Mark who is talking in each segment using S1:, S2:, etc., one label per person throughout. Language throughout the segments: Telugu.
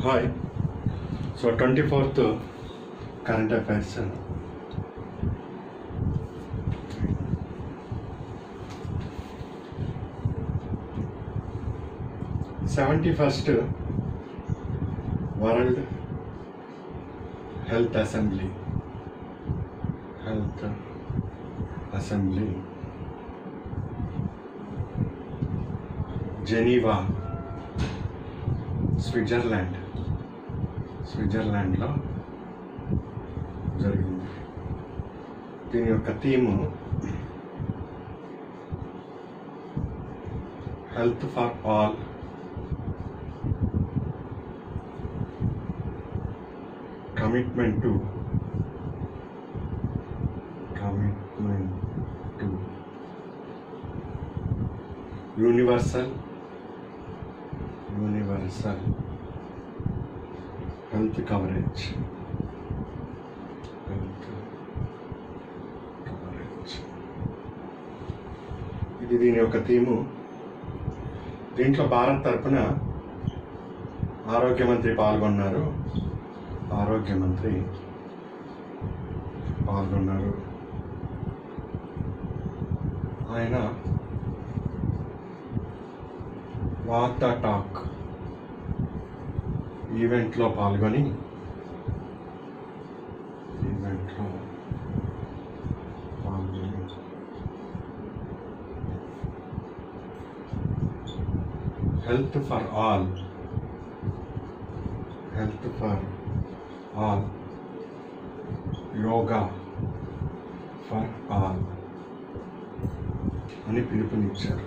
S1: hi so twenty fourth current affairs seventy first world health assembly health assembly Geneva Switzerland స్విట్జర్లాండ్లో జరిగింది దీని యొక్క theme health for all commitment to commitment to universal universal health coverage health coverage ఇది దీని యొక్క థీము దీంట్లో భారత్ తరపున ఆరోగ్య మంత్రి పాల్గొన్నారు ఆరోగ్య మంత్రి పాల్గొన్నారు ఆయన వాక్ ద టాక్ ఈవెంట్లో పాల్గొని ఈవెంట్లో పాల్గొని health for all health for all yoga for all అని పిలుపునిచ్చారు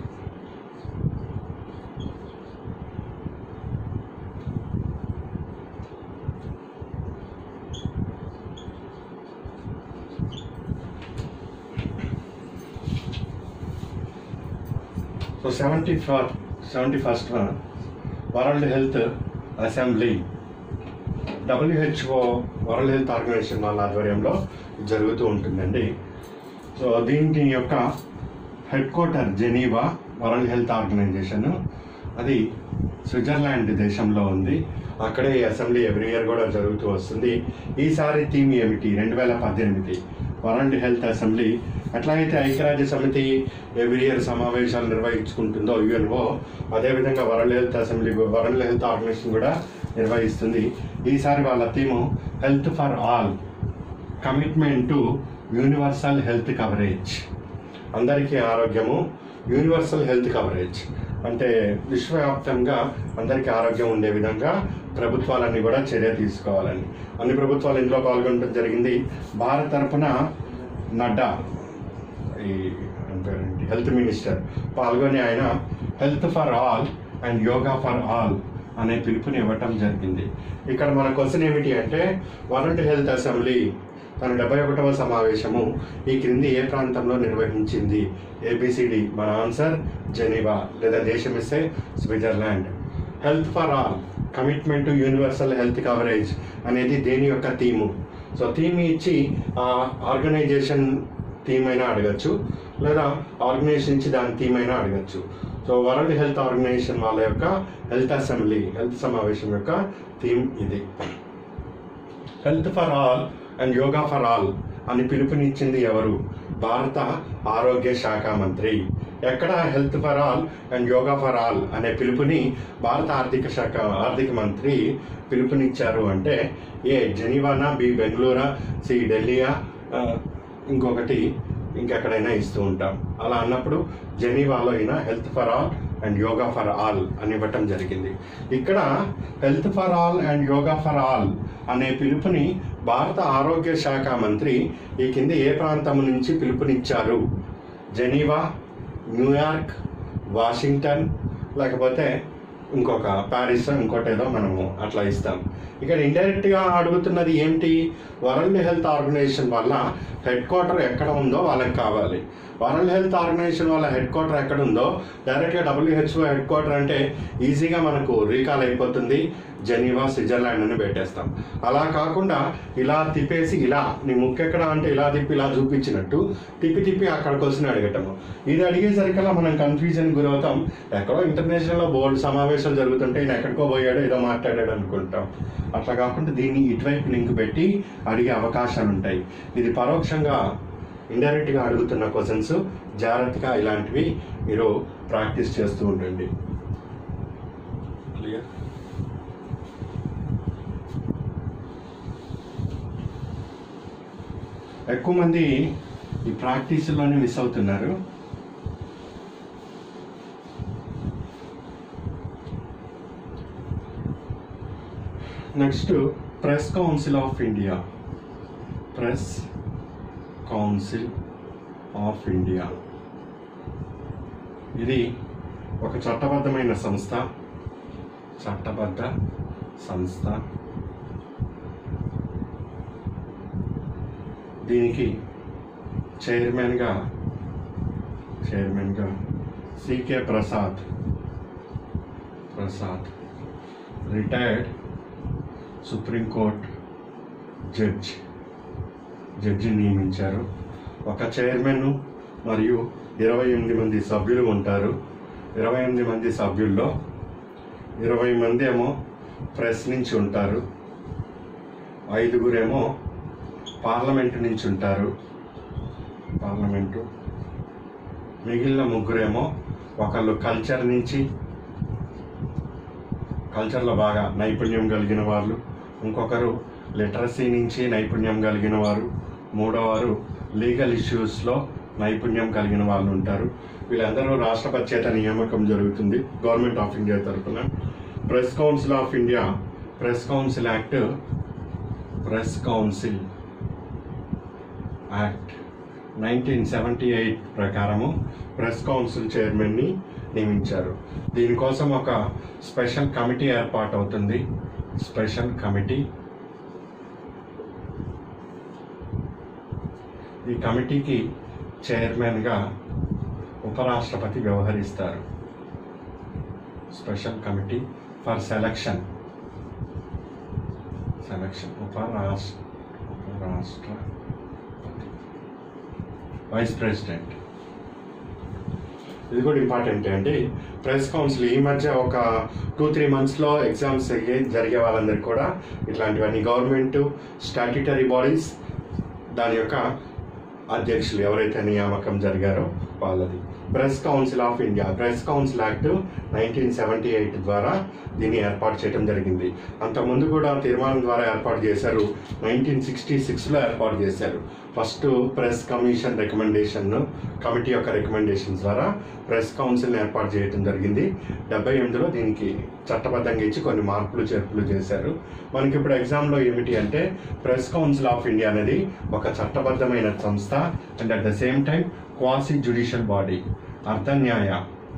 S1: so seventy for seventy first world health assembly WHO world health organisation వాళ్ళ ఆధ్వర్యంలో జరుగుతూ ఉంటుందండి సో దీని యొక్క head quarter Geneva world health organisation అది స్విట్జర్లాండ్ దేశంలో ఉంది అక్కడే ఈ అసెంబ్లీ ఎవ్రీ ఇయర్ కూడా జరుగుతూ వస్తుంది ఈసారి థీమ్ ఏమిటి రెండు వేల పద్దెనిమిది వరల్డ్ హెల్త్ అసెంబ్లీ ఎట్లయితే ఐక్యరాజ్య సమితి ఎవ్రీ ఇయర్ సమావేశాలు నిర్వహించుకుంటుందో యుఎన్ఓ అదేవిధంగా world health assembly world health organisation కూడా నిర్వహిస్తుంది ఈసారి వాళ్ళ theme health for all commitment to universal health coverage అందరికీ ఆరోగ్యము యూనివర్సల్ హెల్త్ కవరేజ్ అంటే విశ్వవ్యాప్తంగా అందరికీ ఆరోగ్యం ఉండే విధంగా ప్రభుత్వాలన్నీ కూడా చర్య తీసుకోవాలని అన్ని ప్రభుత్వాలు ఇందులో పాల్గొనడం జరిగింది భారత్ తరపున నడ్డా ఈ పేరేంటి హెల్త్ మినిస్టర్ పాల్గొని ఆయన health for all and yoga for all అనే పిలుపుని ఇవ్వటం జరిగింది ఇక్కడ మన క్వశ్చన్ ఏమిటి అంటే వరల్డ్ హెల్త్ అసెంబ్లీ తన డెబ్బై ఒకటవ సమావేశము ఈ క్రింది ఏ ప్రాంతంలో నిర్వహించింది ఏబిసిడి మన ఆన్సర్ జెనీవా లేదా దేశం ఇస్తే Switzerland health for all commitment to universal health coverage అనేది దేని యొక్క థీము సో థీమ్ ఇచ్చి ఆ ఆర్గనైజేషన్ థీమ్ అయినా అడగచ్చు లేదా ఆర్గనైజేషన్ ఇచ్చి దాని థీమ్ అయినా అడగచ్చు సో వరల్డ్ హెల్త్ ఆర్గనైజేషన్ వాళ్ళ యొక్క హెల్త్ అసెంబ్లీ హెల్త్ సమావేశం యొక్క థీమ్ ఇది health for all and yoga for all అని పిలుపునిచ్చింది ఎవరు భారత ఆరోగ్య శాఖ మంత్రి ఎక్కడ health for all and yoga for all అనే పిలుపుని భారత ఆర్థిక శాఖ ఆర్థిక మంత్రి పిలుపునిచ్చారు అంటే ఏ జెనీవానా బి బెంగళూరా సి ఢిల్లీయా ఆ, ఇంకొకటి ఇంకెక్కడైనా ఇస్తూ ఉంటాం అలా అన్నప్పుడు జెనీవాలో అయినా health for all and yoga for all అని ఇవ్వటం జరిగింది ఇక్కడ health for all and yoga for all అనే పిలుపుని భారత ఆరోగ్య శాఖ మంత్రి ఈ కింద ఏ ప్రాంతం నుంచి పిలుపునిచ్చారు జెనీవా న్యూయార్క్ వాషింగ్టన్ లేకపోతే ఇంకొక ప్యారిస్ ఇంకోటి ఏదో మనము అట్లా ఇస్తాం ఇక్కడ ఇండైరెక్ట్గా అడుగుతున్నది ఏంటి వరల్డ్ హెల్త్ ఆర్గనైజేషన్ వల్ల హెడ్ క్వార్టర్ ఎక్కడ ఉందో వాళ్ళకి కావాలి వరల్డ్ హెల్త్ ఆర్గనైజేషన్ వాళ్ళ హెడ్ క్వార్టర్ ఎక్కడ ఉందో డైరెక్ట్గా డబ్ల్యూహెచ్ఓ హెడ్ క్వార్టర్ అంటే ఈజీగా మనకు రీకాల్ అయిపోతుంది జెనీవా స్విట్జర్లాండ్ అని పెట్టేస్తాం అలా కాకుండా ఇలా తిప్పేసి ఇలా నీ ముక్కు ఎక్కడ అంటే ఇలా తిప్పి ఇలా చూపించినట్టు తిప్పి తిప్పి అక్కడికి వచ్చిన అడగటము ఇది అడిగేసరికల్లా మనం కన్ఫ్యూజన్ గురవుతాం ఎక్కడో ఇంటర్నేషనల్లో బోర్డు సమావేశాలు జరుగుతుంటే ఈయన ఎక్కడికో పోయాడు ఏదో మాట్లాడాడు అనుకుంటాం అట్లా కాకుండా దీన్ని ఇటువైపు లింక్ పెట్టి అడిగే అవకాశాలు ఉంటాయి ఇది పరోక్షంగా ఇండైరెక్ట్గా అడుగుతున్న క్వశ్చన్స్ జాగ్రత్తగా ఇలాంటివి మీరు ప్రాక్టీస్ చేస్తూ ఉండండి క్లియర్ ఎక్కువ మంది ఈ ప్రాక్టీస్లోనే మిస్ అవుతున్నారు next press council of India press council of India ఇది ఒక చట్టబద్ధమైన సంస్థ చట్టబద్ధ సంస్థ దీనికి చైర్మన్గా చైర్మన్గా CK Prasad Prasad retired supreme court judge judge నియమించారు ఒక చైర్మన్ మరియు ఇరవై ఎనిమిది మంది సభ్యులు ఉంటారు ఇరవై ఎనిమిది మంది సభ్యుల్లో ఇరవై మంది ఏమో ప్రెస్ నుంచి ఉంటారు ఐదుగురేమో పార్లమెంటు నుంచి ఉంటారు పార్లమెంటు మిగిలిన ముగ్గురేమో ఒకళ్ళు కల్చర్ నుంచి కల్చర్లో బాగా నైపుణ్యం కలిగిన వాళ్ళు ఇంకొకరు లిటరసీ నుంచి నైపుణ్యం కలిగిన వారు మూడోవారు లీగల్ ఇష్యూస్లో నైపుణ్యం కలిగిన వాళ్ళు ఉంటారు వీళ్ళందరూ రాష్ట్రపతి చేత నియామకం జరుగుతుంది గవర్నమెంట్ ఆఫ్ ఇండియా తరఫున press council of India press council act press council act nineteen seventy eight ప్రకారము ప్రెస్ కౌన్సిల్ చైర్మన్ని నియమించారు దీనికోసం ఒక స్పెషల్ కమిటీ ఏర్పాటు అవుతుంది స్పెషల్ కమిటీ ఈ కమిటీకి చైర్మన్గా ఉపరాష్ట్రపతి వ్యవహరిస్తారు special committee for selection selection ఉపరాష్ట్ర ఉపరాష్ట్రపతి వైస్ ప్రెసిడెంట్ ఇది కూడా ఇంపార్టెంట్ అండి ప్రెస్ కౌన్సిల్ ఈ మధ్య ఒక టూ త్రీ మంత్స్లో ఎగ్జామ్స్ జరిగే వాళ్ళందరికీ కూడా ఇట్లాంటివన్నీ గవర్నమెంట్ స్టాట్యుటరీ బాడీస్ దాని యొక్క అధ్యక్షులు ఎవరైతే నియామకం జరిగారో వాళ్ళది press council of India press council act nineteen seventy eight ద్వారా దీన్ని ఏర్పాటు చేయడం జరిగింది అంతకుముందు కూడా తీర్మానం ద్వారా ఏర్పాటు చేశారు నైన్టీన్ సిక్స్టీ సిక్స్లో ఏర్పాటు చేశారు first press commission recommendation committee యొక్క రికమెండేషన్స్ ద్వారా ప్రెస్ కౌన్సిల్ ఏర్పాటు చేయడం జరిగింది డెబ్బై ఎనిమిదిలో దీనికి చట్టబద్ధంగా ఇచ్చి కొన్ని మార్పులు చేర్పులు చేశారు మనకి ఇప్పుడు ఎగ్జామ్లో ఏమిటి అంటే ప్రెస్ కౌన్సిల్ ఆఫ్ ఇండియా అనేది ఒక చట్టబద్ధమైన సంస్థ and at the same time quasi judicial body అర్ధన్యాయ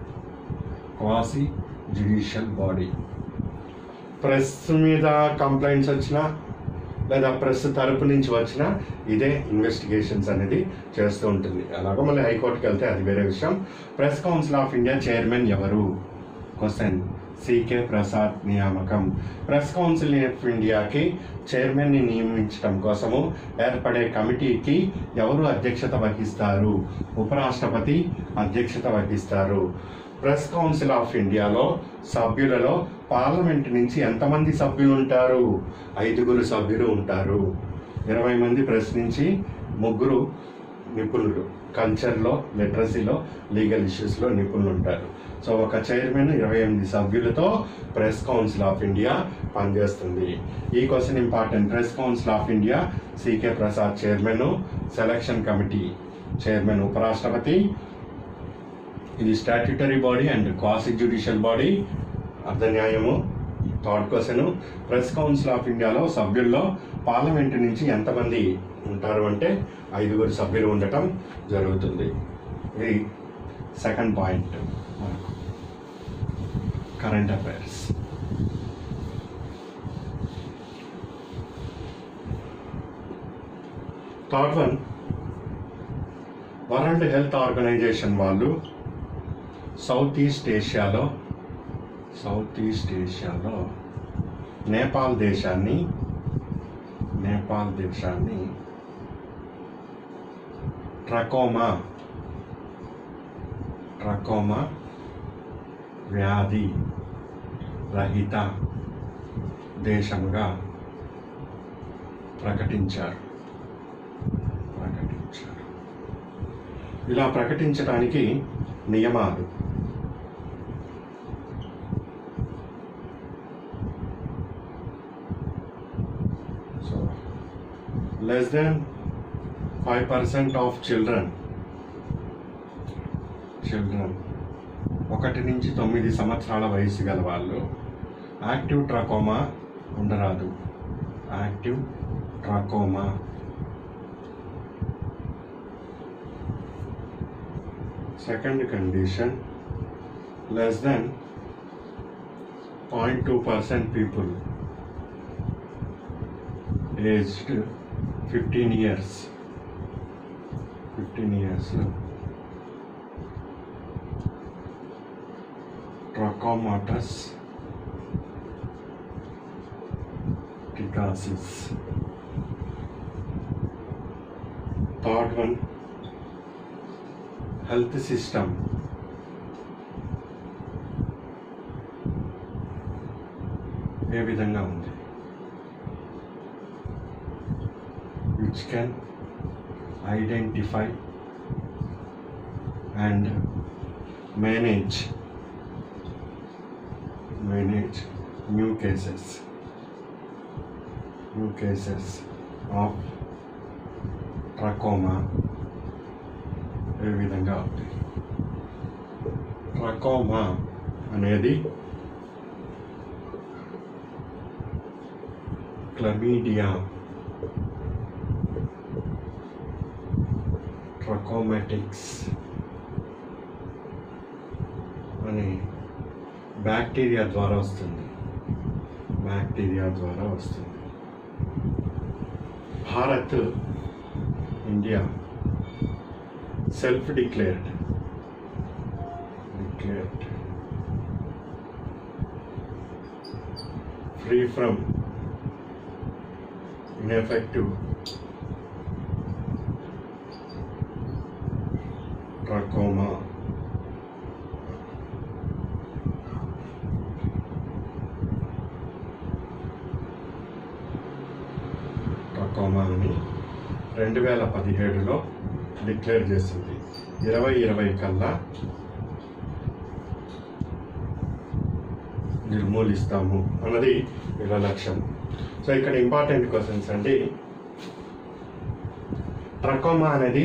S1: క్వాసి జ్యుడిషియల్ బాడీ ప్రెస్ మీద కంప్లైంట్స్ వచ్చినా లేదా ప్రెస్ తరపు నుంచి వచ్చినా ఇదే ఇన్వెస్టిగేషన్స్ అనేది చేస్తూ ఉంటుంది అలాగే మళ్ళీ హైకోర్టుకి వెళ్తే అది వేరే విషయం press council of India chairman ఎవరు క్వశ్చన్ సికే ప్రసాద్ నియామకం ప్రెస్ కౌన్సిల్ ఆఫ్ ఇండియాకి చైర్మన్ని నియమించడం కోసము ఏర్పడే కమిటీకి ఎవరు అధ్యక్షత వహిస్తారు ఉపరాష్ట్రపతి అధ్యక్షత వహిస్తారు ప్రెస్ కౌన్సిల్ ఆఫ్ ఇండియాలో సభ్యులలో పార్లమెంట్ నుంచి ఎంతమంది సభ్యులు ఉంటారు ఐదుగురు సభ్యులు ఉంటారు ఇరవై మంది ప్రెస్ నుంచి ముగ్గురు నిపుణులు కల్చర్లో లిటరసీలో లీగల్ ఇష్యూస్లో నిపుణులు ఉంటారు సో ఒక చైర్మన్ ఇరవై ఎనిమిది సభ్యులతో ప్రెస్ కౌన్సిల్ ఆఫ్ ఇండియా పనిచేస్తుంది ఈ question important press council of India CK Prasad chairman selection committee chairman ఉపరాష్ట్రపతి ఇది statutory body and quasi judicial body అర్ధ న్యాయము third question press council of ఇండియాలో సభ్యుల్లో పార్లమెంట్ నుంచి ఎంతమంది ఉంటారు అంటే ఐదుగురు సభ్యులు ఉండటం జరుగుతుంది ఇది సెకండ్ పాయింట్ మనకు current affairs third one world health organisation వాళ్ళు సౌత్ ఈస్ట్ ఏషియాలో సౌత్ ఈస్ట్ ఏషియాలో నేపాల్ దేశాన్ని నేపాల్ దేశాన్ని ట్రకోమా ట్రకోమా వ్యాధి రహిత దేశంగా ప్రకటించారు ప్రకటించారు ఇలా ప్రకటించడానికి నియమాలు so less than five percent of children children ఒకటి నుంచి తొమ్మిది సంవత్సరాల వయసు గల వాళ్ళు యాక్టివ్ ట్రకోమా ఉండరాదు active trachoma second condition less than point two percent people aged fifteen years fifteen years trachomatous trichiasis third one health system ఏ విధంగా ఉంది which can identify and manage manage new cases new cases of trachoma ఏ విధంగా ఉంది ట్రకోమా అనేది క్లమీడియా ట్రకోమెటిక్స్ అనే బ్యాక్టీరియా ద్వారా వస్తుంది బ్యాక్టీరియా ద్వారా వస్తుంది Bharat India self declared declared free from ineffective trachoma trachoma అని రెండు వేల పదిహేడులో డిక్లేర్ చేసింది ఇరవై ఇరవై కల్లా నిర్మూలిస్తాము అన్నది వీళ్ళ లక్ష్యం సో ఇక్కడ ఇంపార్టెంట్ క్వశ్చన్స్ అండి ట్రకోమా అనేది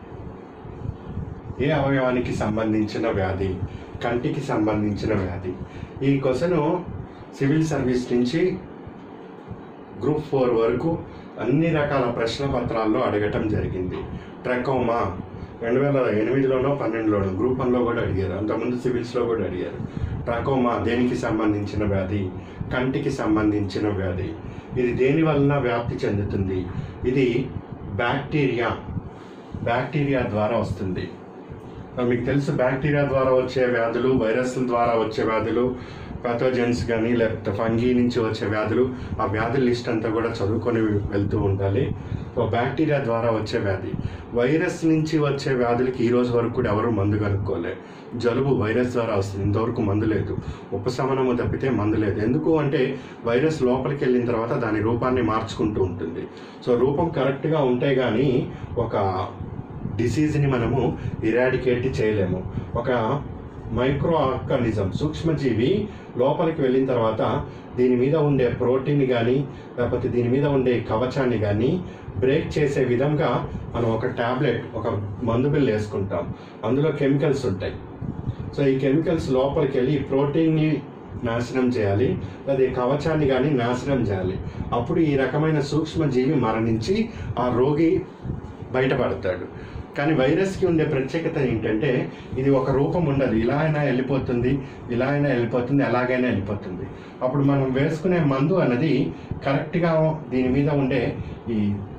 S1: ఏ అవయవానికి సంబంధించిన వ్యాధి కంటికి సంబంధించిన వ్యాధి ఈ క్వశ్చన్ సివిల్ సర్వీస్ నుంచి గ్రూప్ ఫోర్ వరకు అన్ని రకాల ప్రశ్న పత్రాల్లో అడగటం జరిగింది ట్రకోమా రెండు వేల ఎనిమిదిలోనో పన్నెండులోనో గ్రూప్ వన్లో కూడా అడిగారు అంతకుముందు సివిల్స్లో కూడా అడిగారు ట్రకోమా దేనికి సంబంధించిన వ్యాధి కంటికి సంబంధించిన వ్యాధి ఇది దేని వలన వ్యాప్తి చెందుతుంది ఇది బ్యాక్టీరియా బ్యాక్టీరియా ద్వారా వస్తుంది మరి మీకు తెలుసు బ్యాక్టీరియా ద్వారా వచ్చే వ్యాధులు వైరస్ల ద్వారా వచ్చే వ్యాధులు పాథోజెన్స్ కానీ లేకపోతే ఫంగీ నుంచి వచ్చే వ్యాధులు ఆ వ్యాధుల లిస్ట్ అంతా కూడా చదువుకొని వెళ్తూ ఉండాలి సో బ్యాక్టీరియా ద్వారా వచ్చే వ్యాధి వైరస్ నుంచి వచ్చే వ్యాధులకి ఈ రోజు వరకు కూడా ఎవరు మందు కనుక్కోలే జలుబు వైరస్ ద్వారా వస్తుంది ఇంతవరకు మందు లేదు ఉపశమనము తప్పితే మందు లేదు ఎందుకు అంటే వైరస్ లోపలికి వెళ్ళిన తర్వాత దాని రూపాన్ని మార్చుకుంటూ ఉంటుంది సో రూపం కరెక్ట్గా ఉంటే కానీ ఒక డిసీజ్ని మనము ఇరాడికేట్ చేయలేము ఒక మైక్రో ఆర్గానిజం సూక్ష్మజీవి లోపలికి వెళ్ళిన తర్వాత దీని మీద ఉండే ప్రోటీన్ కానీ లేకపోతే దీని మీద ఉండే కవచాన్ని కానీ బ్రేక్ చేసే విధంగా మనం ఒక టాబ్లెట్ ఒక మందు బిల్లు వేసుకుంటాం అందులో కెమికల్స్ ఉంటాయి సో ఈ కెమికల్స్ లోపలికి వెళ్ళి ఈ ప్రోటీన్ని నాశనం చేయాలి లేదా ఈ కవచాన్ని కానీ నాశనం చేయాలి అప్పుడు ఈ రకమైన సూక్ష్మజీవి మరణించి ఆ రోగి బయటపడతాడు కానీ వైరస్కి ఉండే ప్రత్యేకత ఏంటంటే ఇది ఒక రూపం ఉండదు ఇలా అయినా వెళ్ళిపోతుంది ఇలా అయినా వెళ్ళిపోతుంది ఎలాగైనా వెళ్ళిపోతుంది అప్పుడు మనం వేసుకునే మందు అన్నది కరెక్ట్గా దీని మీద ఉండే ఈ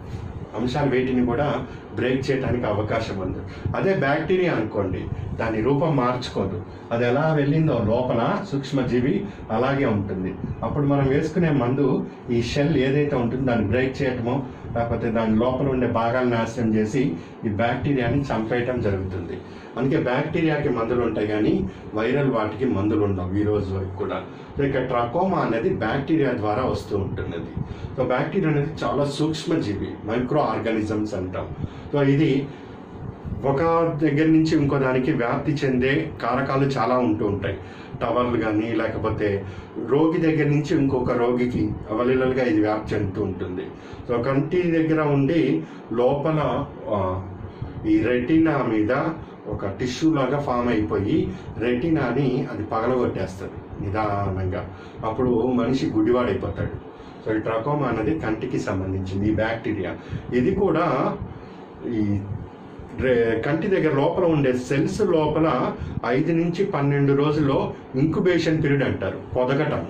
S1: అంశాలు వేటిని కూడా బ్రేక్ చేయడానికి అవకాశం ఉంది అదే బ్యాక్టీరియా అనుకోండి దాని రూపం మార్చుకోదు అది ఎలా వెళ్ళిందో లోపల సూక్ష్మజీవి అలాగే ఉంటుంది అప్పుడు మనం వేసుకునే మందు ఈ షెల్ ఏదైతే ఉంటుందో దాన్ని బ్రేక్ చేయటమో లేకపోతే దాని లోపల ఉండే భాగాలను నాశనం చేసి ఈ బ్యాక్టీరియాని చంపేయటం జరుగుతుంది అందుకే బ్యాక్టీరియాకి మందులు ఉంటాయి కానీ వైరల్ వాటికి మందులు ఉండవు ఈ రోజు వరకు కూడా సో ఇక ట్రకోమా అనేది బ్యాక్టీరియా ద్వారా వస్తూ ఉంటున్నది సో బ్యాక్టీరియా అనేది చాలా సూక్ష్మజీవి మైక్రో ఆర్గానిజమ్స్ అంటాం సో ఇది ఒక దగ్గర నుంచి ఇంకో దానికి వ్యాప్తి చెందే కారకాలు చాలా ఉంటూ ఉంటాయి టవర్లు కానీ లేకపోతే రోగి దగ్గర నుంచి ఇంకొక రోగికి అవలీలలుగా ఇది వ్యాప్తి చెందుతూ ఉంటుంది సో కంటి దగ్గర ఉండి లోపల ఆ, ఈ రెటీనా మీద ఒక టిష్యూ లాగా ఫామ్ అయిపోయి రెటీనాని అది పగలగొట్టేస్తుంది నిదానంగా అప్పుడు మనిషి గుడివాడైపోతాడు సో ఈ ట్రకోమా అనేది కంటికి సంబంధించింది ఈ బ్యాక్టీరియా ఇది కూడా ఈ రే- కంటి దగ్గర లోపల ఉండే సెల్స్ లోపల ఐదు నుంచి పన్నెండు రోజుల్లో ఇంక్యుబేషన్ పీరియడ్ అంటారు పొదగటం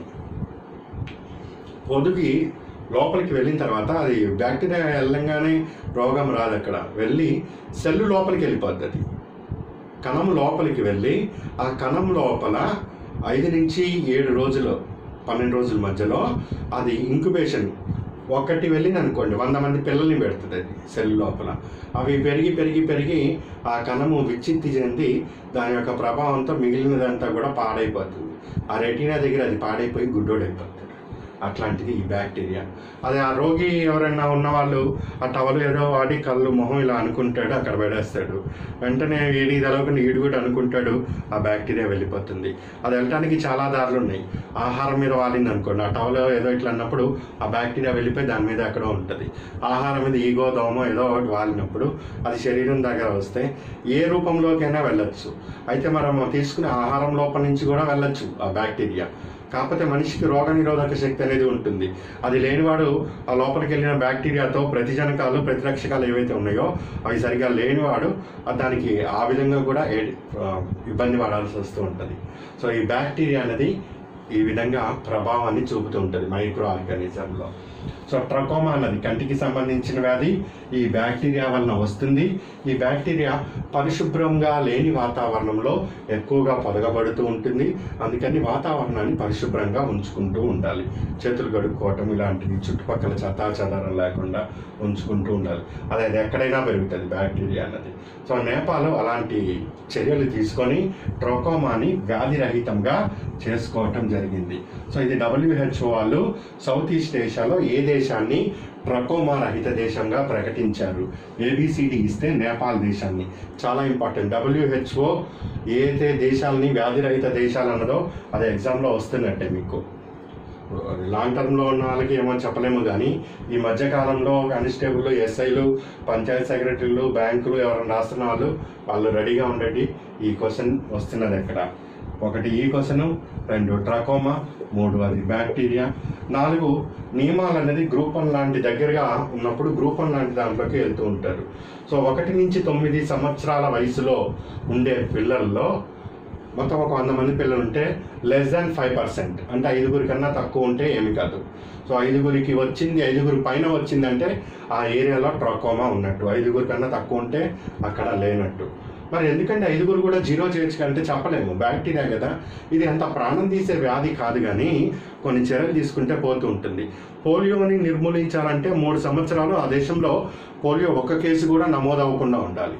S1: పొదిగి లోపలికి వెళ్ళిన తర్వాత అది బ్యాక్టీరియా వెళ్ళంగానే రోగం రాదు అక్కడ వెళ్ళి సెల్ లోపలికి వెళ్ళిపోద్ది అది కణం లోపలికి వెళ్ళి ఆ కణం లోపల ఐదు నుంచి ఏడు రోజులు పన్నెండు రోజుల మధ్యలో అది ఇంక్యుబేషన్ ఒకటి వెళ్ళింది అనుకోండి వంద మంది పిల్లల్ని పెడుతుంది అది సెల్ లోపల అవి పెరిగి పెరిగి పెరిగి ఆ కణము విచ్చిత్తి చెంది దాని యొక్క ప్రభావంతో మిగిలినదంతా కూడా పాడైపోతుంది ఆ రెటీనా దగ్గర అది పాడైపోయి గుడ్డోడైపోతుంది అట్లాంటిది ఈ బ్యాక్టీరియా అదే ఆ రోగి ఎవరైనా ఉన్నవాళ్ళు ఆ టవల్ ఏదో వాడి కళ్ళు మొహం ఇలా అనుకుంటాడు అక్కడ పడేస్తాడు వెంటనే వీడి తెలవకుండా ఈడు కూడా అనుకుంటాడు ఆ బ్యాక్టీరియా వెళ్ళిపోతుంది అది వెళ్ళటానికి చాలా దారులు ఉన్నాయి ఆహారం మీద వాలింది అనుకోండి ఆ టవల్ ఏదో ఇట్లా అన్నప్పుడు ఆ బ్యాక్టీరియా వెళ్ళిపోయి దాని మీద ఎక్కడో ఉంటుంది ఆహారం మీద ఈగో దోమో ఏదో ఒకటి వాలినప్పుడు అది శరీరం దగ్గర వస్తే ఏ రూపంలోకైనా వెళ్ళొచ్చు అయితే మనం తీసుకునే ఆహారం లోపల నుంచి కూడా వెళ్ళొచ్చు ఆ బ్యాక్టీరియా కాకపోతే మనిషికి రోగ నిరోధక శక్తి అనేది ఉంటుంది అది లేనివాడు ఆ లోపలికి వెళ్ళిన బ్యాక్టీరియాతో ప్రతిజనకాలు ప్రతిరక్షకాలు ఏవైతే ఉన్నాయో అవి సరిగా లేనివాడు ఆ దానికి ఆ విధంగా కూడా ఏ- ఆ, ఇబ్బంది పడాల్సి వస్తూ ఉంటుంది సో ఈ బ్యాక్టీరియా అనేది ఈ విధంగా ప్రభావాన్ని చూపుతూ ఉంటుంది మైక్రో ఆర్గానిజంలో సో ట్రకోమా అన్నది కంటికి సంబంధించిన వ్యాధి ఈ బ్యాక్టీరియా వలన వస్తుంది ఈ బ్యాక్టీరియా పరిశుభ్రంగా లేని వాతావరణంలో ఎక్కువగా పొదగబడుతూ ఉంటుంది అందుకని వాతావరణాన్ని పరిశుభ్రంగా ఉంచుకుంటూ ఉండాలి చేతులు కడుక్కోవటం ఇలాంటివి చుట్టుపక్కల చెత్తా చెదారం లేకుండా ఉంచుకుంటూ ఉండాలి అది అది ఎక్కడైనా పెరుగుతుంది బ్యాక్టీరియా అన్నది సో నేపాల్ అలాంటి చర్యలు తీసుకొని ట్రోకోమాని వ్యాధిరహితంగా చేసుకోవటం జరిగింది సో ఇది డబ్ల్యూహెచ్ఓ వాళ్ళు సౌత్ ఈస్ట్ ఏషియాలో ఏ దేశాన్ని ట్రకోమా రహిత దేశంగా ప్రకటించారు ఏబిసిడి ఇస్తే నేపాల్ దేశాన్ని చాలా ఇంపార్టెంట్ డబ్ల్యూహెచ్ఓ ఏదైతే దేశాలని వ్యాధిరహిత దేశాలు అన్నదో అది ఎగ్జామ్లో వస్తున్నట్టే మీకు లాంగ్ టర్మ్లో ఉన్న వాళ్ళకి ఏమో చెప్పలేము కానీ ఈ మధ్య కాలంలో కానిస్టేబుల్ ఎస్ఐలు పంచాయత్ సెక్రటరీలు బ్యాంకులు ఎవరైనా రాస్తున్న వాళ్ళు వాళ్ళు రెడీగా ఉండండి ఈ క్వశ్చన్ వస్తున్నది ఎక్కడ ఒకటి ఈ క్వశ్చన్ రెండు ట్రకోమా మూడు అది బ్యాక్టీరియా నాలుగు నియమాలు అనేది గ్రూప్ వన్ లాంటి దగ్గరగా ఉన్నప్పుడు గ్రూప్ వన్ లాంటి దాంట్లోకి వెళ్తూ ఉంటారు సో ఒకటి నుంచి తొమ్మిది సంవత్సరాల వయసులో ఉండే పిల్లల్లో మొత్తం ఒక వంద మంది పిల్లలు ఉంటే లెస్ దాన్ ఫైవ్ పర్సెంట్ అంటే ఐదుగురి కన్నా తక్కువ ఉంటే ఏమి కాదు సో ఐదుగురికి వచ్చింది ఐదుగురి పైన వచ్చిందంటే ఆ ఏరియాలో ట్రాకోమా ఉన్నట్టు ఐదుగురి కన్నా తక్కువ ఉంటే అక్కడ లేనట్టు మరి ఎందుకంటే ఐదుగురు కూడా జీరో చేయొచ్చు అంటే చెప్పలేము బ్యాక్టీరియా కదా ఇది అంత ప్రాణం తీసే వ్యాధి కాదు కానీ కొన్ని చర్యలు తీసుకుంటే పోతూ ఉంటుంది పోలియోని నిర్మూలించాలంటే మూడు సంవత్సరాలు ఆ దేశంలో పోలియో ఒక్క కేసు కూడా నమోదు అవ్వకుండా ఉండాలి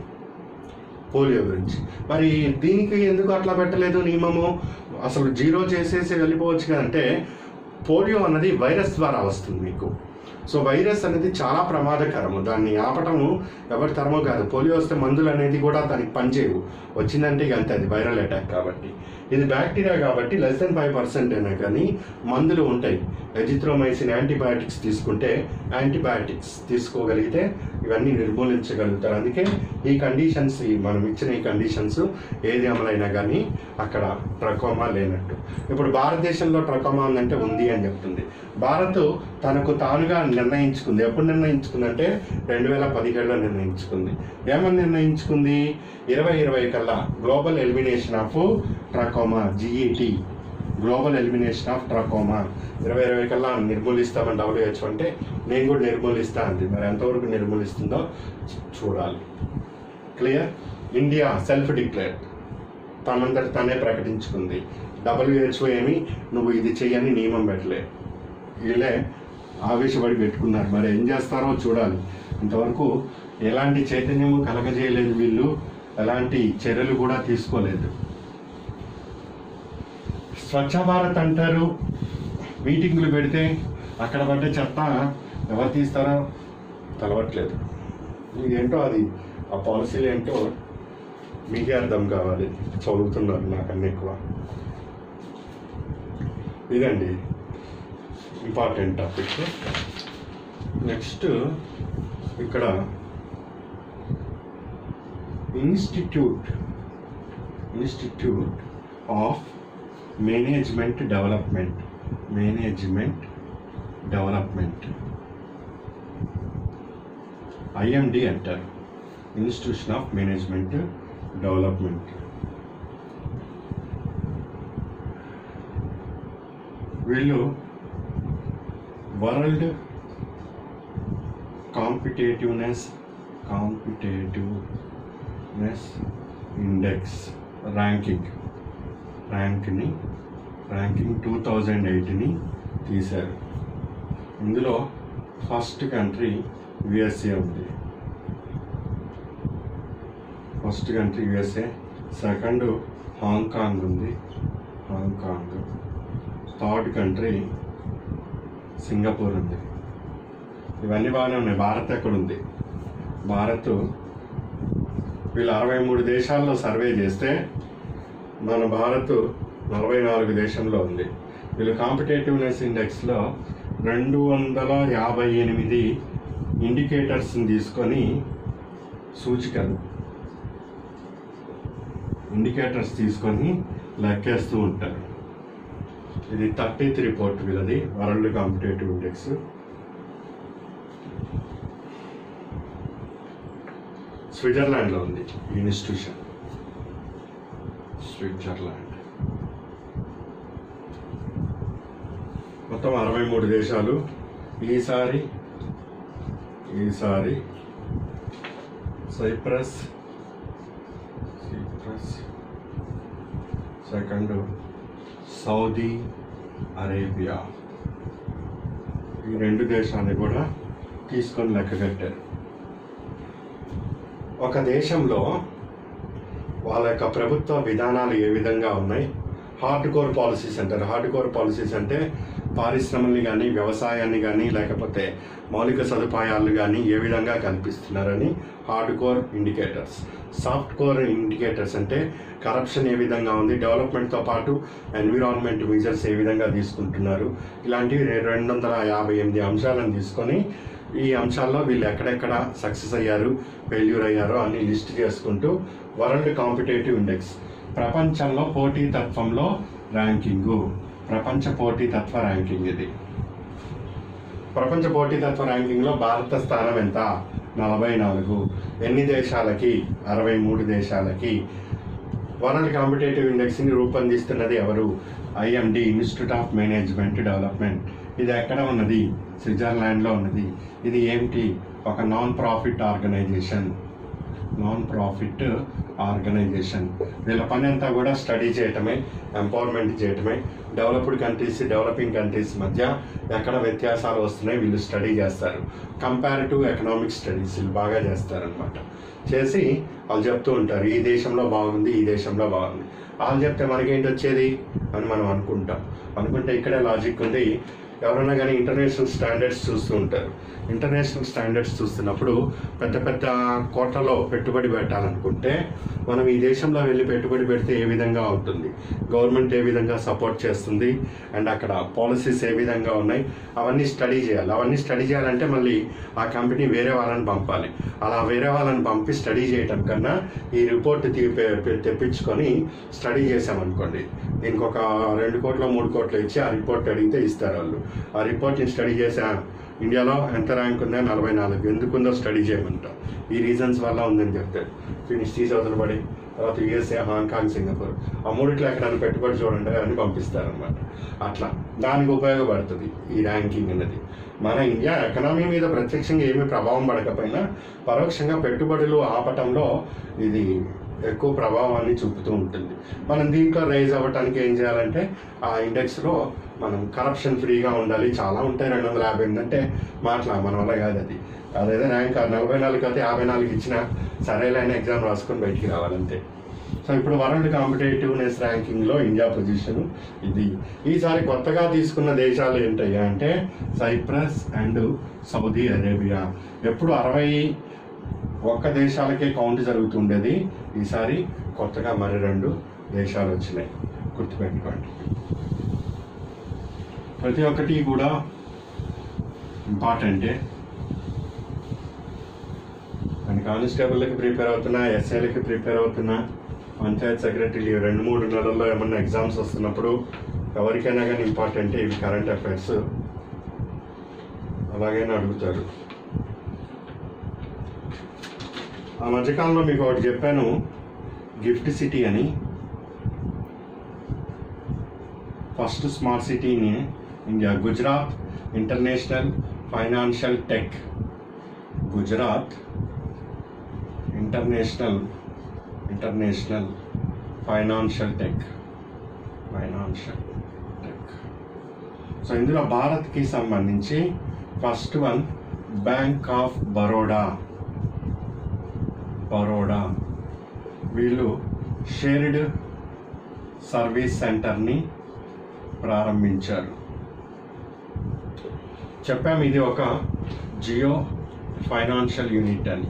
S1: పోలియో గురించి మరి దీనికి ఎందుకు అట్లా పెట్టలేదు నియమము అసలు జీరో చేసేసి వెళ్ళిపోవచ్చు కదంటే పోలియో అన్నది వైరస్ ద్వారా వస్తుంది మీకు సో వైరస్ అనేది చాలా ప్రమాదకరము దాన్ని ఆపటము ఎవరి తరమో కాదు పోలియో వస్తే మందులు అనేది కూడా దానికి పనిచేయవు వచ్చిందంటే ఇక అంతే అది వైరల్ అటాక్ కాబట్టి ఇది బ్యాక్టీరియా కాబట్టి లెస్ దెన్ ఫైవ్ పర్సెంట్ అయినా కానీ మందులు ఉంటాయి ఎజిత్రోమైసిన్ యాంటీబయాటిక్స్ తీసుకుంటే యాంటీబయాటిక్స్ తీసుకోగలిగితే ఇవన్నీ నిర్మూలించగలుగుతారు అందుకే ఈ కండిషన్స్ ఈ మనం ఇచ్చిన ఈ కండిషన్స్ ఏది అమలైనా కానీ అక్కడ ట్రకోమా లేనట్టు ఇప్పుడు భారతదేశంలో ట్రకోమా ఉందంటే ఉంది అని చెప్తుంది భారత్ తనకు తానుగా నిర్ణయించుకుంది ఎప్పుడు నిర్ణయించుకుందంటే రెండు వేల పదిహేడులో నిర్ణయించుకుంది ఏమని నిర్ణయించుకుంది ఇరవై ఇరవై కల్లా global elimination of trachoma GET global elimination of trachoma ఇరవై ఇరవై కల్లా నిర్మూలిస్తామని డబ్ల్యూహెచ్ అంటే నేను కూడా నిర్మూలిస్తా అంది మరి ఎంతవరకు నిర్మూలిస్తుందో చూ- చూడాలి క్లియర్ ఇండియా సెల్ఫ్ డిక్లేర్ తనంతట తనే ప్రకటించుకుంది డబ్ల్యూహెచ్ఓ ఏమి నువ్వు ఇది చెయ్యని నియమం పెట్టలే వీళ్ళే ఆవేశపడి పెట్టుకున్నారు మరి ఏం చేస్తారో చూడాలి ఇంతవరకు ఎలాంటి చైతన్యము కలగజేయలేదు వీళ్ళు ఎలాంటి చర్యలు కూడా తీసుకోలేదు స్వచ్ఛ భారత్ అంటారు మీటింగులు పెడితే అక్కడ పడ్డ చెత్త ఎవరు తీస్తారో తెలవట్లేదు ఏంటో అది ఆ పాలసీలు ఏంటో మీకే అర్థం కావాలి చదువుతున్నారు నాకన్నా ఎక్కువ ఇదండి ఇంపార్టెంట్ టాపిక్ నెక్స్ట్ ఇక్కడ institute institute of management development management development IMD అంటారు ఇన్స్టిట్యూషన్ ఆఫ్ మేనేజ్మెంట్ డెవలప్మెంట్ వీళ్ళు world competitiveness competitiveness index ranking ర్యాంక్ని ర్యాంకింగ్ టూ థౌజండ్ ఎయిట్ని తీశారు ఇందులో ఫస్ట్ కంట్రీ యుఎస్ఏ ఉంది first country USA second Hong Kong ఉంది హాంకాంగ్ థర్డ్ కంట్రీ సింగపూర్ ఉంది ఇవన్నీ బాగానే ఉన్నాయి భారత్ ఎక్కడ ఉంది భారత్ వీళ్ళు అరవై మూడు దేశాల్లో సర్వే చేస్తే మన భారత్ నలభై నాలుగు దేశంలో ఉంది వీళ్ళు కాంపిటేటివ్నెస్ ఇండెక్స్లో రెండు వందల యాభై ఎనిమిది ఇండికేటర్స్ని తీసుకొని సూచికలు ఇండికేటర్స్ తీసుకొని లెక్కేస్తూ ఉంటారు ఇది థర్టీత్ రిపోర్ట్ వీళ్ళది వరల్డ్ కాంపిటేటివ్ ఇండెక్స్ స్విట్జర్లాండ్లో ఉంది ఈ ఇన్స్టిట్యూషన్ స్విట్జర్లాండ్ మొత్తం అరవై మూడు దేశాలు ఈసారి ఈసారి Cyprus Cyprus second Saudi Arabia ఈ రెండు దేశాన్ని కూడా తీసుకొని లెక్క కట్టారు ఒక దేశంలో వాళ్ళ యొక్క ప్రభుత్వ విధానాలు ఏ విధంగా ఉన్నాయి హార్డ్ కోర్ పాలసీస్ అంటారు హార్డ్ కోర్ పాలసీస్ అంటే పారిశ్రమల్ని కానీ వ్యవసాయాన్ని కానీ లేకపోతే మౌలిక సదుపాయాలు కానీ ఏ విధంగా కల్పిస్తున్నారని hard core indicators soft core indicators అంటే కరప్షన్ ఏ విధంగా ఉంది డెవలప్మెంట్తో పాటు ఎన్విరాన్మెంట్ మెజర్స్ ఏ విధంగా తీసుకుంటున్నారు ఇలాంటివి రె- రెండు వందల యాభై ఎనిమిది అంశాలను తీసుకొని ఈ అంశాల్లో వీళ్ళు ఎక్కడెక్కడ సక్సెస్ అయ్యారు ఫెయిల్యూర్ అయ్యారో అన్ని లిస్ట్ చేసుకుంటూ వరల్డ్ కాంపిటేటివ్ ఇండెక్స్ ప్రపంచంలో పోటీతత్వంలో ర్యాంకింగు ప్రపంచ పోటీతత్వ ర్యాంకింగ్ ఇది ప్రపంచ పోటీతత్వ ర్యాంకింగ్లో భారత స్థానం ఎంత నలభై నాలుగు ఎన్ని దేశాలకి అరవై మూడు దేశాలకి వరల్డ్ కాంపిటేటివ్ ఇండెక్స్ని రూపొందిస్తున్నది ఎవరు IMD institute of management development ఇది ఎక్కడ ఉన్నది స్విట్జర్లాండ్లో ఉన్నది ఇది ఏమిటి ఒక non profit organisation non profit organisation వీళ్ళ పని అంతా కూడా స్టడీ చేయటమే ఎంపవర్మెంట్ చేయటమే డెవలప్డ్ కంట్రీస్ డెవలపింగ్ కంట్రీస్ మధ్య ఎక్కడ వ్యత్యాసాలు వస్తున్నాయి వీళ్ళు స్టడీ చేస్తారు కంపారిటివ్ ఎకనామిక్ స్టడీస్ వీళ్ళు బాగా చేస్తారనమాట చేసి వాళ్ళు చెప్తూ ఉంటారు ఈ దేశంలో బాగుంది ఈ దేశంలో బాగుంది వాళ్ళు చెప్తే మనకేంటి వచ్చేది అని మనం అనుకుంటాం అనుకుంటే ఇక్కడే లాజిక్ ఉంది ఎవరైనా కానీ ఇంటర్నేషనల్ స్టాండర్డ్స్ చూస్తూ ఉంటారు ఇంటర్నేషనల్ స్టాండర్డ్స్ చూస్తున్నప్పుడు పెద్ద పెద్ద కోట్లలో పెట్టుబడి పెట్టాలనుకుంటే మనం ఈ దేశంలో వెళ్ళి పెట్టుబడి పెడితే ఏ విధంగా ఉంటుంది గవర్నమెంట్ ఏ విధంగా సపోర్ట్ చేస్తుంది అండ్ అక్కడ పాలసీస్ ఏ విధంగా ఉన్నాయి అవన్నీ స్టడీ చేయాలి అవన్నీ స్టడీ చేయాలంటే మళ్ళీ ఆ కంపెనీ వేరే వాళ్ళని పంపాలి అలా వేరే వాళ్ళని పంపి స్టడీ చేయటం కన్నా ఈ రిపోర్ట్ తీ పె- పె- తెప్పించుకొని స్టడీ చేసామనుకోండి దీనికి ఒక రెండు కోట్ల మూడు కోట్లు ఇచ్చి ఆ రిపోర్ట్ అడిగితే ఇస్తారు వాళ్ళు ఆ రిపోర్ట్ని స్టడీ చేసా ఇండియాలో ఎంత ర్యాంక్ ఉందో నలభై నాలుగు ఎందుకుందో స్టడీ చేయమంటాం ఈ రీజన్స్ వల్ల ఉందని చెప్తారు ఫినిష్ తీసి అవతల పడి తర్వాత యుఎస్ఏ హాంకాంగ్ సింగపూర్ ఆ మూడిట్లో ఎక్కడైనా పెట్టుబడి చూడండి అని పంపిస్తారనమాట అట్లా దానికి ఉపయోగపడుతుంది ఈ ర్యాంకింగ్ అనేది మన ఇండియా ఎకనామీ మీద ప్రత్యక్షంగా ఏమీ ప్రభావం పడకపోయినా పరోక్షంగా పెట్టుబడులు ఆపటంలో ఇది ఎక్కువ ప్రభావాన్ని చూపుతూ ఉంటుంది మనం దీంట్లో రైజ్ అవ్వటానికి ఏం చేయాలంటే ఆ ఇండెక్స్లో మనం కరప్షన్ ఫ్రీగా ఉండాలి చాలా ఉంటాయి రెండు వందల యాభై అంటే మాట్లా మన వల్ల కాదు అది అదేదో ర్యాంక్ నలభై నాలుగు అయితే యాభై నాలుగు ఇచ్చినా సరేలైన ఎగ్జామ్ రాసుకొని బయటికి రావాలంతే సో ఇప్పుడు వరల్డ్ కాంపిటేటివ్నెస్ ర్యాంకింగ్లో ఇండియా పొజిషన్ ఇది ఈసారి కొత్తగా తీసుకున్న దేశాలు ఏంటయ్యా అంటే సైప్రస్ అండ్ సౌదీ అరేబియా ఎప్పుడు అరవై ఒక్క దేశాలకే కౌంట్ జరుగుతుండేది ఈసారి కొత్తగా మరి రెండు దేశాలు వచ్చినాయి గుర్తుపెట్టుకోండి ప్రతి ఒక్కటి కూడా ఇంపార్టెంటే నేను కానిస్టేబుల్కి ప్రిపేర్ అవుతున్నా ఎస్ఐలకి ప్రిపేర్ అవుతున్నా పంచాయత్ సెక్రటరీ రెండు మూడు నెలల్లో ఏమన్నా ఎగ్జామ్స్ వస్తున్నప్పుడు ఎవరికైనా కానీ ఇంపార్టెంట్ ఇవి కరెంట్ అఫైర్స్ అలాగైనా అడుగుతారు ఆ మధ్యకాలంలో మీకు ఒకటి చెప్పాను గిఫ్ట్ సిటీ అని first smart city in India Gujarat international financial tech Gujarat international international financial tech financial tech so ఇందులో భారత్కి సంబంధించి first one bank of Baroda Baroda వీళ్ళు షేర్డ్ సర్వీస్ సెంటర్ని ప్రారంభించారు చెప్పాము ఇది ఒక జియో ఫైనాన్షియల్ యూనిట్ అని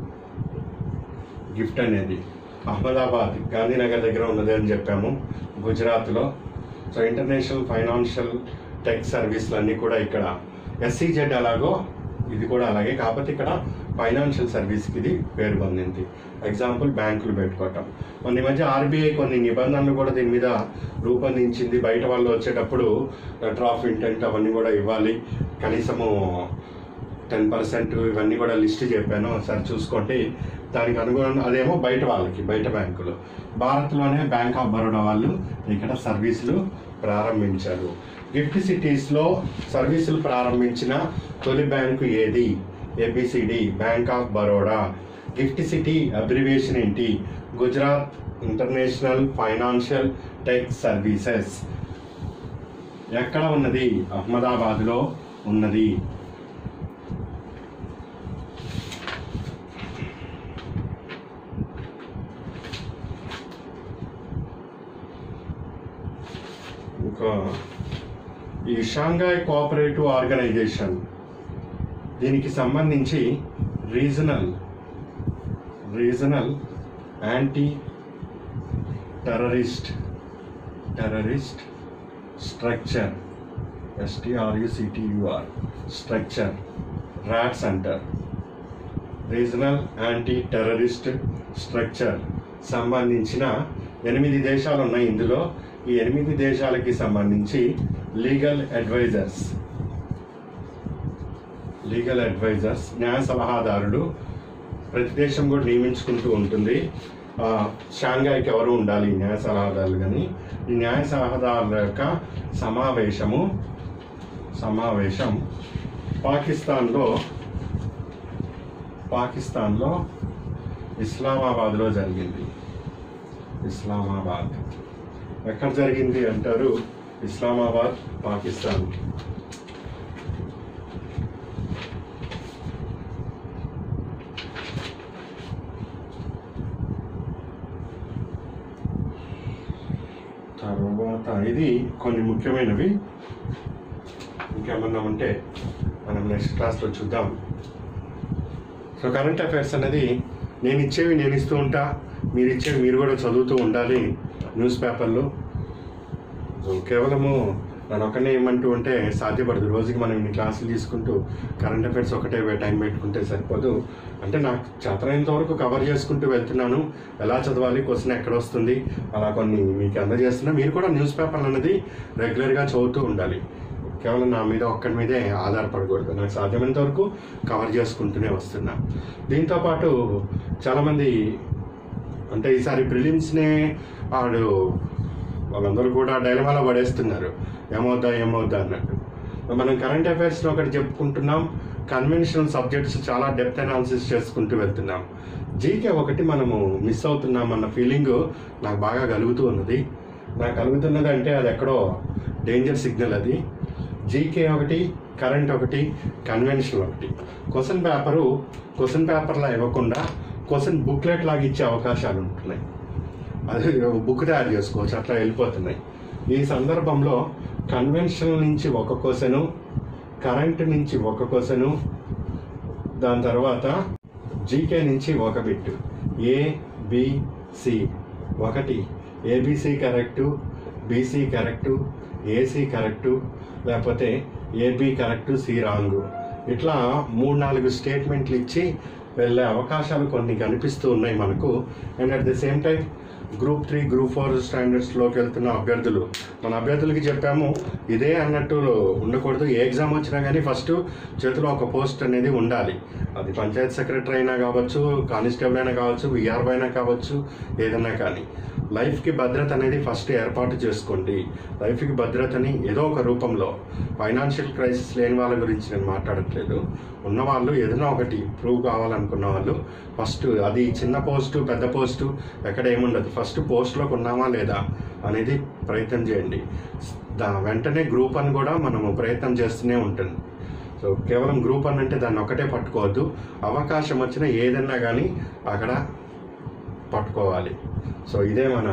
S1: గిఫ్ట్ అనేది అహ్మదాబాద్ గాంధీనగర్ దగ్గర ఉన్నది అని చెప్పాము గుజరాత్లో సో ఇంటర్నేషనల్ ఫైనాన్షియల్ టెక్ సర్వీస్లు అన్నీ కూడా ఇక్కడ ఎస్సీజెడ్ అలాగో ఇది కూడా అలాగే కాకపోతే ఇక్కడ ఫైనాన్షియల్ సర్వీస్కి ఇది పేరు పొందింది ఎగ్జాంపుల్ బ్యాంకులు పెట్టుకోవటం మొన్న ఈ మధ్య ఆర్బీఐ కొన్ని నిబంధనలు కూడా దీని మీద రూపొందించింది బయట వాళ్ళు వచ్చేటప్పుడు లెటర్ ఆఫ్ ఇంటెంట్ అవన్నీ కూడా ఇవ్వాలి కనీసము టెన్ పర్సెంట్ ఇవన్నీ కూడా లిస్ట్ చెప్పాను ఒకసారి చూసుకోండి దానికి అనుగుణంగా అదేమో బయట వాళ్ళకి బయట బ్యాంకులు భారత్లోనే బ్యాంక్ ఆఫ్ బరోడా వాళ్ళు ఇక్కడ సర్వీసులు ప్రారంభించారు గిఫ్ట్ సిటీస్లో సర్వీసులు ప్రారంభించిన తొలి బ్యాంకు ఏది ABCD bank of Baroda gift city abbreviation ఏంటి Gujarat international financial tech services ఎక్కడ ఉన్నది అహ్మదాబాద్లో ఉన్నది ఇంకా ఈ షాంఘాయ్ కోఆపరేటివ్ ఆర్గనైజేషన్ దీనికి సంబంధించి regional regional anti terrorist terrorist structure ఎస్టీఆర్యుసిటియుఆర్ structure rat centre regional anti terrorist structure సంబంధించిన ఎనిమిది దేశాలు ఉన్నాయి ఇందులో ఈ ఎనిమిది దేశాలకి సంబంధించి లీగల్ అడ్వైజర్స్ లీగల్ అడ్వైజర్స్ న్యాయ సలహాదారులు ప్రతి దేశం కూడా నియమించుకుంటూ ఉంటుంది ఆ, షాంఘాయ్కి ఎవరు ఉండాలి న్యాయ సలహాదారులు కానీ ఈ న్యాయ సలహాదారుల యొక్క సమావేశము సమావేశం పాకిస్తాన్లో పాకిస్తాన్లో ఇస్లామాబాద్లో జరిగింది ఇస్లామాబాద్ ఎక్కడ జరిగింది అంటారు ఇస్లామాబాద్ పాకిస్తాన్ తర్వాత ఇది కొన్ని ముఖ్యమైనవి ఇంకేమన్నా ఉంటే మనం నెక్స్ట్ క్లాస్లో చూద్దాం సో కరెంట్ అఫైర్స్ అనేది నేను ఇచ్చేవి నేను ఇస్తూ ఉంటా మీరు ఇచ్చేవి మీరు కూడా చదువుతూ ఉండాలి న్యూస్ పేపర్లు సో కేవలము నన్ను ఒక్కనే ఏమంటూ ఉంటే సాధ్యపడదు రోజుకి మనం ఇన్ని క్లాసులు తీసుకుంటూ కరెంట్ అఫైర్స్ ఒకటే టైం పెట్టుకుంటే సరిపోదు అంటే నాకు చేతనైనంత వరకు కవర్ చేసుకుంటూ వెళ్తున్నాను ఎలా చదవాలి క్వశ్చన్ ఎక్కడ వస్తుంది అలా కొన్ని మీకు అందజేస్తున్నా మీరు కూడా న్యూస్ పేపర్లు అనేది రెగ్యులర్గా చదువుతూ ఉండాలి కేవలం నా మీద ఒక్కడి మీదే ఆధారపడకూడదు నాకు సాధ్యమైనంత వరకు కవర్ చేసుకుంటూనే వస్తున్నా దీంతోపాటు చాలామంది అంటే ఈసారి ప్రిలిమ్స్నే వాడు వాళ్ళందరూ కూడా డైలమాలో పడేస్తున్నారు ఏమవుద్దా ఏమవుద్దా అన్నట్టు మనం కరెంట్ అఫైర్స్లో ఒకటి చెప్పుకుంటున్నాం కన్వెన్షనల్ సబ్జెక్ట్స్ చాలా డెప్త్ అనాలిసిస్ చేసుకుంటూ వెళ్తున్నాం జీకే ఒకటి మనము మిస్ అవుతున్నాం అన్న ఫీలింగ్ నాకు బాగా కలుగుతూ ఉన్నది నాకు కలుగుతున్నది అంటే అది ఎక్కడో డేంజర్ సిగ్నల్ అది జీకే ఒకటి కరెంట్ ఒకటి కన్వెన్షనల్ ఒకటి క్వశ్చన్ పేపరు క్వశ్చన్ పేపర్లా ఇవ్వకుండా క్వశ్చన్ బుక్లెట్ లాగా ఇచ్చే అవకాశాలు ఉంటున్నాయి అది బుక్ తయారు చేసుకోవచ్చు అట్లా వెళ్ళిపోతున్నాయి ఈ సందర్భంలో కన్వెన్షనల్ నుంచి ఒక క్వశ్చను కరెంట్ నుంచి ఒక క్వశ్చను దాని తర్వాత జీకే నుంచి ఒక బిట్ ఏ బి సి ఒకటి ABC correct BC correct AC correct లేకపోతే ఏబి కరెక్టు సి రాంగు ఇట్లా మూడు నాలుగు స్టేట్మెంట్లు ఇచ్చి వెళ్ళే అవకాశాలు కొన్ని కనిపిస్తూ ఉన్నాయి మనకు and at the same time group three group four స్టాండర్డ్స్లోకి వెళ్తున్న అభ్యర్థులు మన అభ్యర్థులకి చెప్పాము ఇదే అన్నట్టు ఉండకూడదు ఏ ఎగ్జామ్ వచ్చినా కానీ ఫస్ట్ చేతిలో ఒక పోస్ట్ అనేది ఉండాలి అది పంచాయత్ సెక్రటరీ అయినా కావచ్చు కానిస్టేబుల్ అయినా కావచ్చు విఆర్ఓ అయినా కావచ్చు ఏదైనా కానీ లైఫ్కి భద్రత అనేది ఫస్ట్ ఏర్పాటు చేసుకోండి లైఫ్కి భద్రతని ఏదో ఒక రూపంలో ఫైనాన్షియల్ క్రైసిస్ లేని వాళ్ళ గురించి నేను మాట్లాడట్లేదు ఉన్నవాళ్ళు ఏదైనా ఒకటి ప్రూవ్ కావాలనుకున్న వాళ్ళు ఫస్ట్ అది చిన్న పోస్టు పెద్ద పోస్టు ఎక్కడ ఏముండదు ఫస్ట్ పోస్ట్లోకి ఉన్నామా లేదా అనేది ప్రయత్నం చేయండి దా వెంటనే గ్రూప్ అని కూడా మనము ప్రయత్నం చేస్తూనే ఉంటుంది సో కేవలం గ్రూప్ అని అంటే దాన్ని ఒక్కటే పట్టుకోవద్దు అవకాశం వచ్చిన ఏదన్నా కానీ అక్కడ పట్టుకోవాలి సో ఇదే మన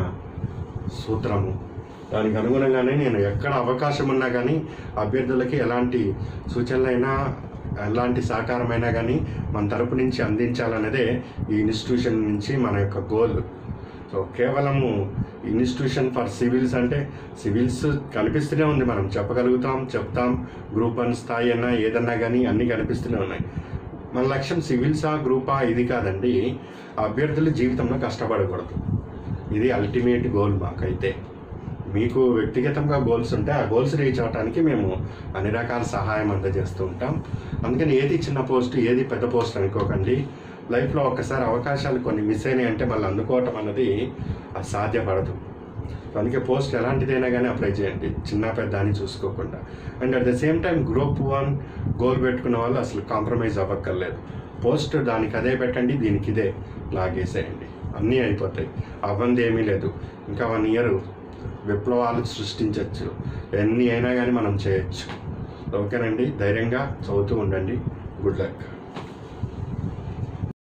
S1: సూత్రము దానికి అనుగుణంగానే నేను ఎక్కడ అవకాశం ఉన్నా కానీ అభ్యర్థులకి ఎలాంటి సూచనలైనా ఎలాంటి సహకారమైనా కానీ మన తరపు నుంచి అందించాలన్నదే ఈ ఇన్స్టిట్యూషన్ నుంచి మన యొక్క గోల్ సో కేవలము ఇన్స్టిట్యూషన్ ఫర్ సివిల్స్ అంటే సివిల్స్ కనిపిస్తూనే ఉంది మనం చెప్పగలుగుతాం చెప్తాం గ్రూప్ వన్ స్థాయి అయినా ఏదన్నా కానీ అన్నీ కనిపిస్తూనే ఉన్నాయి మన లక్ష్యం సివిల్సా గ్రూపా ఇది కాదండి అభ్యర్థులు జీవితంలో కష్టపడకూడదు ఇది అల్టిమేట్ గోల్ మాకైతే మీకు వ్యక్తిగతంగా గోల్స్ ఉంటే ఆ గోల్స్ రీచ్ అవడానికి మేము అన్ని రకాల సహాయం అందజేస్తూ ఉంటాం అందుకని ఏది చిన్న పోస్ట్ ఏది పెద్ద పోస్ట్ అనుకోకండి లైఫ్లో ఒక్కసారి అవకాశాలు కొన్ని మిస్ అయినాయి అంటే మళ్ళీ అందుకోవటం అన్నది అది సాధ్యపడదు అందుకే పోస్ట్ ఎలాంటిదైనా కానీ అప్లై చేయండి చిన్న పెద్ద అని చూసుకోకుండా and at the same time group one goal పెట్టుకున్న వాళ్ళు అసలు కాంప్రమైజ్ అవ్వక్కర్లేదు పోస్ట్ దానికి అదే పెట్టండి దీనికి ఇదే లాగేసేయండి అన్నీ అయిపోతాయి అవ్వంది ఏమీ లేదు ఇంకా వన్ ఇయర్ విప్లవాలు సృష్టించవచ్చు ఎన్ని అయినా కానీ మనం చేయొచ్చు ఓకేనండి ధైర్యంగా చదువుతూ ఉండండి గుడ్ లక్